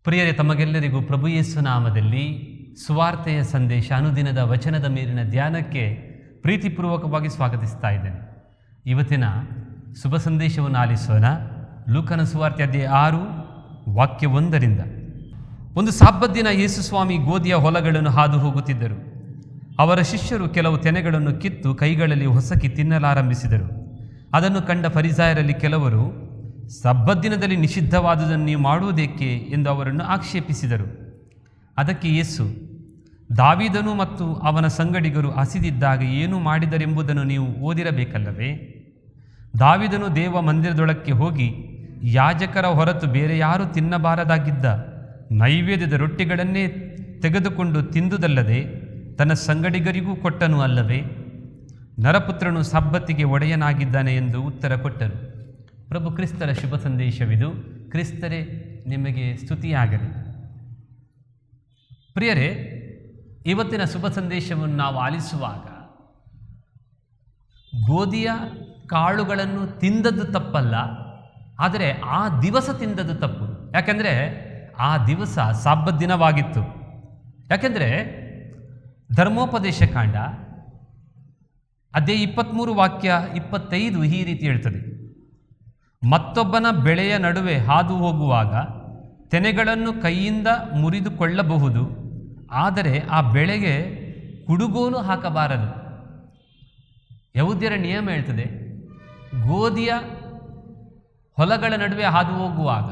ಪ್ರಿಯರೇ ತಮಗೆಲ್ಲರಿಗೂ ಪ್ರಭು ಯೇಸು ನಾಮದಲ್ಲಿ ಸುವಾರ್ತೆಯ ಸಂದೇಶ ಅನುದಿನದ ವಚನದ ಮೇಲಿನ ಧ್ಯಾನಕ್ಕೆ ಪ್ರೀತಿಪೂರ್ವಕವಾಗಿ ಸ್ವಾಗತಿಸ್ತಾ ಇದ್ದೇನೆ ಇವತ್ತಿನ ಶುಭ ಸಂದೇಶವನ್ನು ಆಲಿಸೋಣ ಲೂಕನ ಸುವಾರ್ತೆ ಅಧ್ಯಾಯ ಆರು ವಾಕ್ಯ ಒಂದರಿಂದ ಒಂದು ಸಾಬ್ಬದ್ದಿನ ಯೇಸು ಸ್ವಾಮಿ ಗೋಧಿಯ ಹೊಲಗಳನ್ನು ಹಾದು ಹೋಗುತ್ತಿದ್ದರು ಅವರ ಶಿಷ್ಯರು ಕೆಲವು ತೆನೆಗಳನ್ನು ಕಿತ್ತು ಕೈಗಳಲ್ಲಿ ಹೊಸಕಿ ತಿನ್ನಲಾರಂಭಿಸಿದರು ಅದನ್ನು ಕಂಡ ಫರಿಸಾಯರಲ್ಲಿ ಕೆಲವರು ಸಬ್ಬದ್ದಿನದಲ್ಲಿ ನಿಷಿದ್ಧವಾದುದನ್ನು ನೀವು ಮಾಡುವುದೇಕೆ ಎಂದು ಅವರನ್ನು ಆಕ್ಷೇಪಿಸಿದರು ಅದಕ್ಕೆ ಯೇಸು ದಾವಿದನು ಮತ್ತು ಅವನ ಸಂಗಡಿಗರು ಹಸಿದಿದ್ದಾಗ ಏನು ಮಾಡಿದರೆಂಬುದನ್ನು ನೀವು ಓದಿರಬೇಕಲ್ಲವೇ ದಾವಿದನು ದೇವ ಮಂದಿರದೊಳಕ್ಕೆ ಹೋಗಿ ಯಾಜಕರ ಹೊರತು ಬೇರೆ ಯಾರೂ ತಿನ್ನಬಾರದಾಗಿದ್ದ ನೈವೇದ್ಯದ ರೊಟ್ಟಿಗಳನ್ನೇ ತೆಗೆದುಕೊಂಡು ತಿಂದುದಲ್ಲದೆ ತನ್ನ ಸಂಗಡಿಗರಿಗೂ ಕೊಟ್ಟನು ಅಲ್ಲವೇ ನರಪುತ್ರನು ಸಬ್ಬತ್ತಿಗೆ ಒಡೆಯನಾಗಿದ್ದಾನೆ ಎಂದು ಉತ್ತರ ಕೊಟ್ಟರು ಪ್ರಭು ಕ್ರಿಸ್ತರ ಶುಭ ಸಂದೇಶವಿದು ಕ್ರಿಸ್ತರೇ ನಿಮಗೆ ಸ್ತುತಿಯಾಗಲಿ ಪ್ರಿಯರೇ ಇವತ್ತಿನ ಶುಭ ಸಂದೇಶವನ್ನು ನಾವು ಆಲಿಸುವಾಗ ಗೋಧಿಯ ಕಾಳುಗಳನ್ನು ತಿಂದದ್ದು ತಪ್ಪಲ್ಲ ಆದರೆ ಆ ದಿವಸ ತಿಂದದ್ದು ತಪ್ಪು ಯಾಕೆಂದರೆ ಆ ದಿವಸ ಸಾಬ್ಬತ್ ದಿನವಾಗಿತ್ತು ಯಾಕೆಂದರೆ ಧರ್ಮೋಪದೇಶ ಕಾಂಡ ಅದೇ ಇಪ್ಪತ್ತ್ಮೂರು ವಾಕ್ಯ ಇಪ್ಪತ್ತೈದು ಈ ರೀತಿ ಹೇಳ್ತದೆ ಮತ್ತೊಬ್ಬನ ಬೆಳೆಯ ನಡುವೆ ಹಾದು ಹೋಗುವಾಗ ತೆನೆಗಳನ್ನು ಕೈಯಿಂದ ಮುರಿದುಕೊಳ್ಳಬಹುದು ಆದರೆ ಆ ಬೆಳೆಗೆ ಕುಡುಗೋಲು ಹಾಕಬಾರದು ಯಹೂದ್ಯರ ನಿಯಮ ಹೇಳ್ತದೆ ಗೋಧಿಯ ಹೊಲಗಳ ನಡುವೆ ಹಾದು ಹೋಗುವಾಗ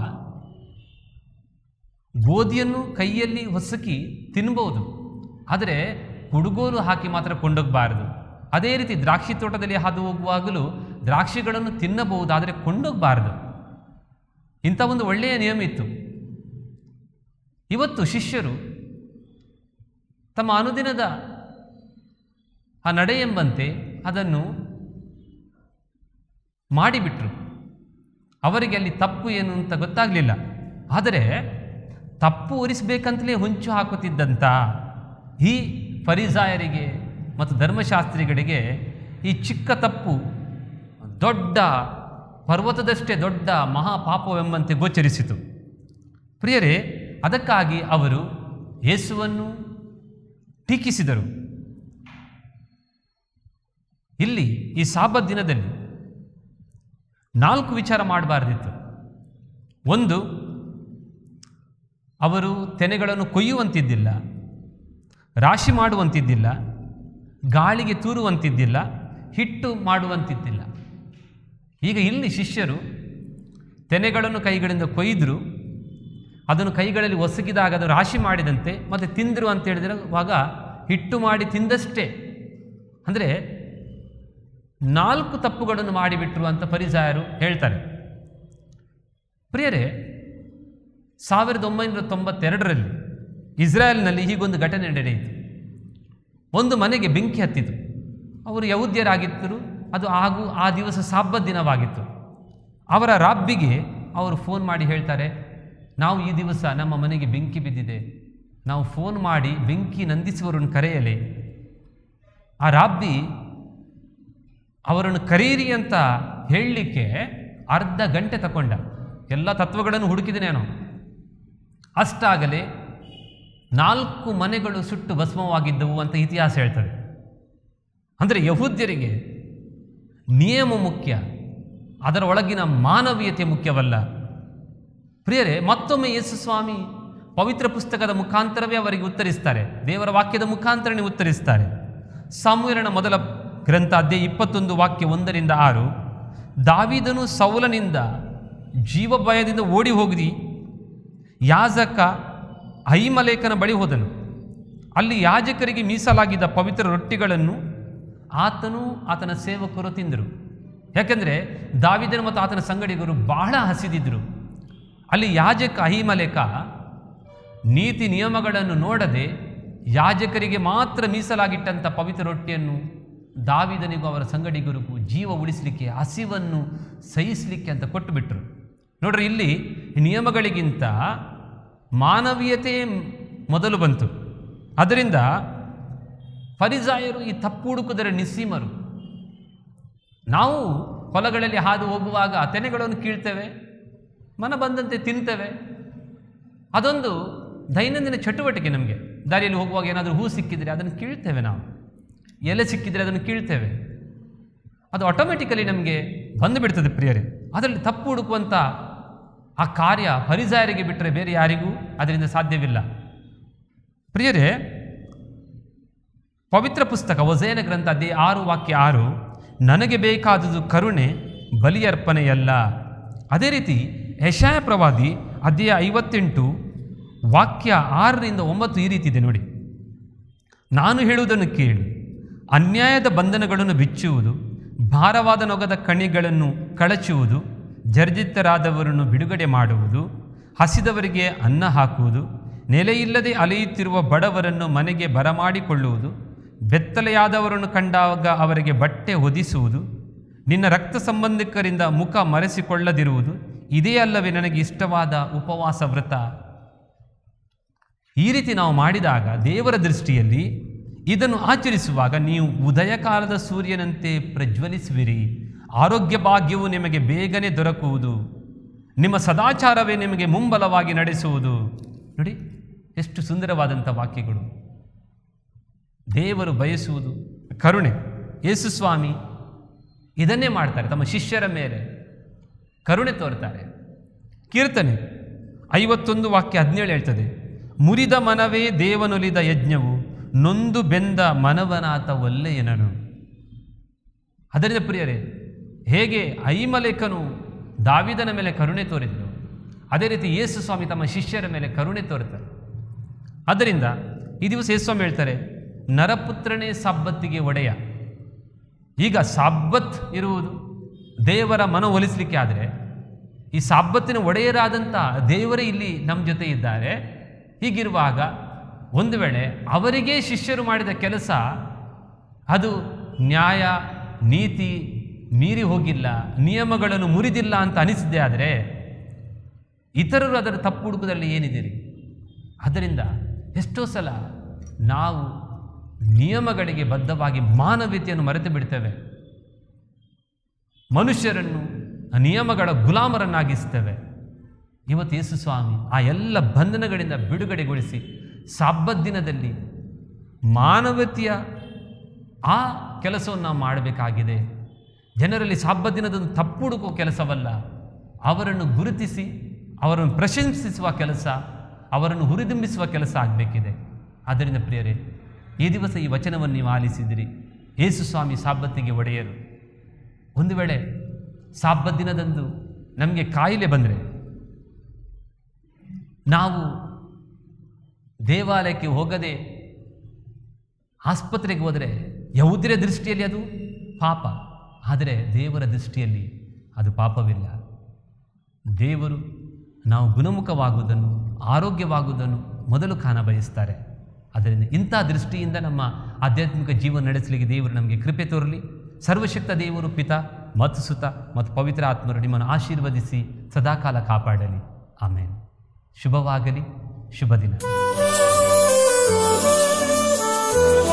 ಗೋಧಿಯನ್ನು ಕೈಯಲ್ಲಿ ಹೊಸಕಿ ತಿನ್ಬೋದು ಆದರೆ ಕುಡುಗೋಲು ಹಾಕಿ ಮಾತ್ರ ಕೊಂಡೋಗಬಾರದು ಅದೇ ರೀತಿ ದ್ರಾಕ್ಷಿ ತೋಟದಲ್ಲಿ ಹಾದು ಹೋಗುವಾಗಲೂ ದ್ರಾಕ್ಷಿಗಳನ್ನು ತಿನ್ನಬಹುದು ಆದರೆ ಕೊಂಡೋಗಬಾರದು ಇಂಥ ಒಂದು ಒಳ್ಳೆಯ ನಿಯಮ ಇತ್ತು ಇವತ್ತು ಶಿಷ್ಯರು ತಮ್ಮ ಅನುದಿನದ ಆ ನಡೆ ಎಂಬಂತೆ ಅದನ್ನು ಮಾಡಿಬಿಟ್ರು ಅವರಿಗೆ ಅಲ್ಲಿ ತಪ್ಪು ಏನು ಅಂತ ಗೊತ್ತಾಗಲಿಲ್ಲ ಆದರೆ ತಪ್ಪು ಒರಿಸಬೇಕಂತಲೇ ಹೊಂಚು ಹಾಕುತ್ತಿದ್ದಂಥ ಈ ಫರಿಸಾಯರಿಗೆ ಮತ್ತು ಧರ್ಮಶಾಸ್ತ್ರಿಗಳಿಗೆ ಈ ಚಿಕ್ಕ ತಪ್ಪು ದೊಡ್ಡ ಪರ್ವತದಷ್ಟೇ ದೊಡ್ಡ ಮಹಾಪಾಪವೆಂಬಂತೆ ಗೋಚರಿಸಿತು ಪ್ರಿಯರೇ ಅದಕ್ಕಾಗಿ ಅವರು ಯೇಸುವನ್ನು ಟೀಕಿಸಿದರು ಇಲ್ಲಿ ಈ ಸಾಬತ್ ದಿನದಲ್ಲಿ ನಾಲ್ಕು ವಿಚಾರ ಮಾಡಬಾರ್ದಿತ್ತು ಒಂದು ಅವರು ತೆನೆಗಳನ್ನು ಕೊಯ್ಯುವಂತಿದ್ದಿಲ್ಲ ರಾಶಿ ಮಾಡುವಂತಿದ್ದಿಲ್ಲ ಗಾಳಿಗೆ ತೂರುವಂತಿದ್ದಿಲ್ಲ ಹಿಟ್ಟು ಮಾಡುವಂತಿದ್ದಿಲ್ಲ ಈಗ ಇಲ್ಲಿ ಶಿಷ್ಯರು ತೆನೆಗಳನ್ನು ಕೈಗಳಿಂದ ಕೊಯ್ದರು ಅದನ್ನು ಕೈಗಳಲ್ಲಿ ಒಸಗಿದಾಗ ಅದು ರಾಶಿ ಮಾಡಿದಂತೆ ಮತ್ತು ತಿಂದರು ಅಂತ ಹೇಳಿದಿರುವಾಗ ಹಿಟ್ಟು ಮಾಡಿ ತಿಂದಷ್ಟೇ ಅಂದರೆ ನಾಲ್ಕು ತಪ್ಪುಗಳನ್ನು ಮಾಡಿಬಿಟ್ರು ಅಂತ ಪರಿಸಾಯರು ಹೇಳ್ತಾರೆ ಪ್ರಿಯರೇ ಸಾವಿರದ ಒಂಬೈನೂರ ತೊಂಬತ್ತೆರಡರಲ್ಲಿ ಇಸ್ರಾಯೇಲ್ನಲ್ಲಿ ಹೀಗೊಂದು ಘಟನೆ ನಡೆಯಿತು ಒಂದು ಮನೆಗೆ ಬೆಂಕಿ ಹತ್ತಿತು ಅವರು ಯಹೂದ್ಯರಾಗಿದ್ದರು ಅದು ಹಾಗೂ ಆ ದಿವಸ ಸಾಬ್ಬತ್ ದಿನವಾಗಿತ್ತು ಅವರ ರಾಬ್ಬಿಗೆ ಅವರು ಫೋನ್ ಮಾಡಿ ಹೇಳ್ತಾರೆ ನಾವು ಈ ದಿವಸ ನಮ್ಮ ಮನೆಗೆ ಬೆಂಕಿ ಬಿದ್ದಿದೆ ನಾವು ಫೋನ್ ಮಾಡಿ ಬೆಂಕಿ ನಂದಿಸುವವರನ್ನು ಕರೆಯಲಿ ಆ ರಾಬ್ಬಿ ಅವರನ್ನು ಕರೀರಿ ಅಂತ ಹೇಳಲಿಕ್ಕೆ ಅರ್ಧ ಗಂಟೆ ತಗೊಂಡ ಎಲ್ಲ ತತ್ವಗಳನ್ನು ಹುಡುಕಿದನೇನೋ ಅಷ್ಟಾಗಲೇ ನಾಲ್ಕು ಮನೆಗಳು ಸುಟ್ಟು ಭಸ್ಮವಾಗಿದ್ದವು ಅಂತ ಇತಿಹಾಸ ಹೇಳ್ತದೆ ಅಂದರೆ ಯಹೂದ್ಯರಿಗೆ ನಿಯಮ ಮುಖ್ಯ ಅದರ ಒಳಗಿನ ಮಾನವೀಯತೆ ಮುಖ್ಯವಲ್ಲ ಪ್ರಿಯರೇ ಮತ್ತೊಮ್ಮೆ ಯೇಸು ಸ್ವಾಮಿ ಪವಿತ್ರ ಪುಸ್ತಕದ ಮುಖಾಂತರವೇ ಅವರಿಗೆ ಉತ್ತರಿಸ್ತಾರೆ ದೇವರ ವಾಕ್ಯದ ಮುಖಾಂತರನೇ ಉತ್ತರಿಸ್ತಾರೆ ಸಾಮೂಹಿರನ ಮೊದಲ ಗ್ರಂಥ ಅಧ್ಯಾಯ ಇಪ್ಪತ್ತೊಂದು ವಾಕ್ಯ ಒಂದರಿಂದ ಆರು ದಾವಿದನು ಸೌಲನಿಂದ ಜೀವ ಭಯದಿಂದ ಓಡಿ ಹೋಗಿ ಯಾಜಕ ಐಮಲೇಖನ ಬಳಿ ಹೋದನು ಅಲ್ಲಿ ಯಾಜಕರಿಗೆ ಮೀಸಲಾಗಿದ್ದ ಪವಿತ್ರ ರೊಟ್ಟಿಗಳನ್ನು ಆತನು ಆತನ ಸೇವಕರು ತಿಂದರು ಯಾಕೆಂದರೆ ದಾವಿದನು ಮತ್ತು ಆತನ ಸಂಗಡಿಗರು ಬಹಳ ಹಸಿದಿದ್ದರು ಅಲ್ಲಿ ಯಾಜಕ ಅಹಿಮಲೇಖ ನೀತಿ ನಿಯಮಗಳನ್ನು ನೋಡದೆ ಯಾಜಕರಿಗೆ ಮಾತ್ರ ಮೀಸಲಾಗಿಟ್ಟಂಥ ಪವಿತ್ರ ರೊಟ್ಟಿಯನ್ನು ದಾವಿದನಿಗೂ ಅವರ ಸಂಗಡಿಗರಿಗೂ ಜೀವ ಉಳಿಸಲಿಕ್ಕೆ ಹಸಿವನ್ನು ಸಹಿಸಲಿಕ್ಕೆ ಅಂತ ಕೊಟ್ಟುಬಿಟ್ರು ನೋಡ್ರಿ ಇಲ್ಲಿ ನಿಯಮಗಳಿಗಿಂತ ಮಾನವೀಯತೆ ಮೊದಲು ಬಂತು ಅದರಿಂದ ಫರಿಸಾಯರು ಈ ತಪ್ಪು ಹುಡುಕುದರೆ ನಿಸ್ಸೀಮರು ನಾವು ಹೊಲಗಳಲ್ಲಿ ಹಾದು ಹೋಗುವಾಗ ತೆನೆಗಳನ್ನು ಕೀಳ್ತೇವೆ ಮನ ಬಂದಂತೆ ತಿಂತೇವೆ ಅದೊಂದು ದೈನಂದಿನ ಚಟುವಟಿಕೆ ನಮಗೆ ದಾರಿಯಲ್ಲಿ ಹೋಗುವಾಗ ಏನಾದರೂ ಹೂ ಸಿಕ್ಕಿದರೆ ಅದನ್ನು ಕೀಳ್ತೇವೆ ನಾವು ಎಲೆ ಸಿಕ್ಕಿದರೆ ಅದನ್ನು ಕೀಳ್ತೇವೆ ಅದು ಆಟೋಮೆಟಿಕಲಿ ನಮಗೆ ಬಂದು ಬಿಡ್ತದೆ ಪ್ರಿಯರೇ ಅದರಲ್ಲಿ ತಪ್ಪು ಹುಡುಕುವಂಥ ಆ ಕಾರ್ಯ ಪರಿಸಾಯರಿಗೆ ಬಿಟ್ಟರೆ ಬೇರೆ ಯಾರಿಗೂ ಅದರಿಂದ ಸಾಧ್ಯವಿಲ್ಲ ಪ್ರಿಯರೇ ಪವಿತ್ರ ಪುಸ್ತಕ ಒಸೇನ ಗ್ರಂಥ ಅದೇ ಆರು ವಾಕ್ಯ ಆರು ನನಗೆ ಬೇಕಾದುದು ಕರುಣೆ ಬಲಿಯರ್ಪಣೆಯಲ್ಲ ಅದೇ ರೀತಿ ಯಶಾಯ ಪ್ರವಾದಿ ಅಧ್ಯಾಯ ಐವತ್ತೆಂಟು ವಾಕ್ಯ ಆರರಿಂದ ಒಂಬತ್ತು ಈ ರೀತಿ ಇದೆ ನೋಡಿ ನಾನು ಹೇಳುವುದನ್ನು ಕೇಳು ಅನ್ಯಾಯದ ಬಂಧನಗಳನ್ನು ಬಿಚ್ಚುವುದು ಭಾರವಾದ ನೊಗದ ಕಣಿಗಳನ್ನು ಕಳಚುವುದು ಜರ್ಜಿತರಾದವರನ್ನು ಬಿಡುಗಡೆ ಮಾಡುವುದು ಹಸಿದವರಿಗೆ ಅನ್ನ ಹಾಕುವುದು ನೆಲೆಯಿಲ್ಲದೆ ಅಲೆಯುತ್ತಿರುವ ಬಡವರನ್ನು ಮನೆಗೆ ಬರಮಾಡಿಕೊಳ್ಳುವುದು ಬೆತ್ತಲೆಯಾದವರನ್ನು ಕಂಡಾಗ ಅವರಿಗೆ ಬಟ್ಟೆ ಹೊದಿಸುವುದು ನಿನ್ನ ರಕ್ತ ಸಂಬಂಧಿಕರಿಂದ ಮುಖ ಮರೆಸಿಕೊಳ್ಳದಿರುವುದು ಇದೇ ಅಲ್ಲವೇ ನನಗೆ ಇಷ್ಟವಾದ ಉಪವಾಸ ವ್ರತ ಈ ರೀತಿ ನಾವು ಮಾಡಿದಾಗ ದೇವರ ದೃಷ್ಟಿಯಲ್ಲಿ ಇದನ್ನು ಆಚರಿಸುವಾಗ ನೀವು ಉದಯ ಕಾಲದ ಸೂರ್ಯನಂತೆ ಪ್ರಜ್ವಲಿಸುವಿರಿ ಆರೋಗ್ಯ ಭಾಗ್ಯವು ನಿಮಗೆ ಬೇಗನೆ ದೊರಕುವುದು ನಿಮ್ಮ ಸದಾಚಾರವೇ ನಿಮಗೆ ಮುಂಬಲವಾಗಿ ನಡೆಸುವುದು ನೋಡಿ ಎಷ್ಟು ಸುಂದರವಾದಂಥ ವಾಕ್ಯಗಳು ದೇವರು ಬಯಸುವುದು ಕರುಣೆ ಯೇಸು ಸ್ವಾಮಿ ಇದನ್ನೇ ಮಾಡ್ತಾರೆ ತಮ್ಮ ಶಿಷ್ಯರ ಮೇಲೆ ಕರುಣೆ ತೋರ್ತಾರೆ ಕೀರ್ತನೆ ಐವತ್ತೊಂದು ವಾಕ್ಯ ಹದಿನೇಳು ಹೇಳ್ತದೆ ಮುರಿದ ಮನವೇ ದೇವನೊಲಿದ ಯಜ್ಞವು ನೊಂದು ಬೆಂದ ಮನವನಾತ ಒಲ್ಲೆಯನನು ಅದರಿಂದ ಪ್ರಿಯರೇ ಹೇಗೆ ಐಮಲೇಖನು ದಾವಿದನ ಮೇಲೆ ಕರುಣೆ ತೋರಿದ್ರು ಅದೇ ರೀತಿ ಯೇಸು ಸ್ವಾಮಿ ತಮ್ಮ ಶಿಷ್ಯರ ಮೇಲೆ ಕರುಣೆ ತೋರುತ್ತಾರೆ ಆದ್ದರಿಂದ ಈ ದಿವಸ ಯೇಸು ಸ್ವಾಮಿ ಹೇಳ್ತಾರೆ ನರಪುತ್ರನೇ ಸಬ್ಬತ್ತಿಗೆ ಒಡೆಯ ಈಗ ಸಾಬ್ಬತ್ ಇರುವುದು ದೇವರ ಮನ ಒಲಿಸಲಿಕ್ಕೆ ಆದರೆ ಈ ಸಾಬ್ಬತ್ತಿನ ಒಡೆಯರಾದಂಥ ದೇವರೇ ಇಲ್ಲಿ ನಮ್ಮ ಜೊತೆ ಇದ್ದಾರೆ ಹೀಗಿರುವಾಗ ಒಂದು ವೇಳೆ ಅವರಿಗೇ ಶಿಷ್ಯರು ಮಾಡಿದ ಕೆಲಸ ಅದು ನ್ಯಾಯ ನೀತಿ ಮೀರಿ ಹೋಗಿಲ್ಲ ನಿಯಮಗಳನ್ನು ಮುರಿದಿಲ್ಲ ಅಂತ ಅನಿಸಿದ್ದೆ ಆದರೆ ಇತರರು ಅದರ ತಪ್ಪು ಹುಡುಕುದಲ್ಲಿ ಏನಿದ್ದೀರಿ ಅದರಿಂದ ಎಷ್ಟೋ ಸಲ ನಾವು ನಿಯಮಗಳಿಗೆ ಬದ್ಧವಾಗಿ ಮಾನವೀಯತೆಯನ್ನು ಮರೆತು ಬಿಡ್ತೇವೆ ಮನುಷ್ಯರನ್ನು ನಿಯಮಗಳ ಗುಲಾಮರನ್ನಾಗಿಸ್ತೇವೆ ಇವತ್ತು ಯೇಸು ಸ್ವಾಮಿ ಆ ಎಲ್ಲ ಬಂಧನಗಳಿಂದ ಬಿಡುಗಡೆಗೊಳಿಸಿ ಸಾಬ್ಬತ್ ದಿನದಲ್ಲಿ ಮಾನವತೆಯ ಆ ಕೆಲಸವನ್ನು ನಾವು ಮಾಡಬೇಕಾಗಿದೆ ಜನರಲ್ಲಿ ಸಾಬ್ಬತ್ ದಿನದೊಂದು ತಪ್ಪು ಹುಡುಕುವ ಕೆಲಸವಲ್ಲ ಅವರನ್ನು ಗುರುತಿಸಿ ಅವರನ್ನು ಪ್ರಶಂಸಿಸುವ ಕೆಲಸ ಅವರನ್ನು ಹುರಿದುಂಬಿಸುವ ಕೆಲಸ ಆಗಬೇಕಿದೆ ಆದ್ದರಿಂದ ಪ್ರಿಯರೇ ಈ ದಿವಸ ಈ ವಚನವನ್ನು ನೀವು ಆಲಿಸಿದಿರಿ ಯೇಸು ಸ್ವಾಮಿ ಸಾಬ್ಬತ್ತಿಗೆ ಒಡೆಯರು ಒಂದು ವೇಳೆ ಸಾಬ್ಬತ್ ದಿನದಂದು ನಮಗೆ ಕಾಯಿಲೆ ಬಂದರೆ ನಾವು ದೇವಾಲಯಕ್ಕೆ ಹೋಗದೆ ಆಸ್ಪತ್ರೆಗೆ ಹೋದರೆ ಯಾವುದರ ದೃಷ್ಟಿಯಲ್ಲಿ ಅದು ಪಾಪ ಆದರೆ ದೇವರ ದೃಷ್ಟಿಯಲ್ಲಿ ಅದು ಪಾಪವಿಲ್ಲ ದೇವರು ನಾವು ಗುಣಮುಖವಾಗುವುದನ್ನು ಆರೋಗ್ಯವಾಗುವುದನ್ನು ಮೊದಲು ಕಾಣ ಬಯಸ್ತಾರೆ ಅದರಿಂದ ಇಂಥ ದೃಷ್ಟಿಯಿಂದ ನಮ್ಮ ಆಧ್ಯಾತ್ಮಿಕ ಜೀವನ ನಡೆಸಲಿಕ್ಕೆ ದೇವರು ನಮಗೆ ಕೃಪೆ ತೋರಲಿ ಸರ್ವಶಕ್ತ ದೇವರು ಪಿತ ಮತ್ತು ಸುತ ಮತ್ತು ಪವಿತ್ರ ಆತ್ಮರು ನಿಮ್ಮನ್ನು ಆಶೀರ್ವದಿಸಿ ಸದಾಕಾಲ ಕಾಪಾಡಲಿ ಆಮೇಲೆ ಶುಭವಾಗಲಿ ಶುಭ ದಿನ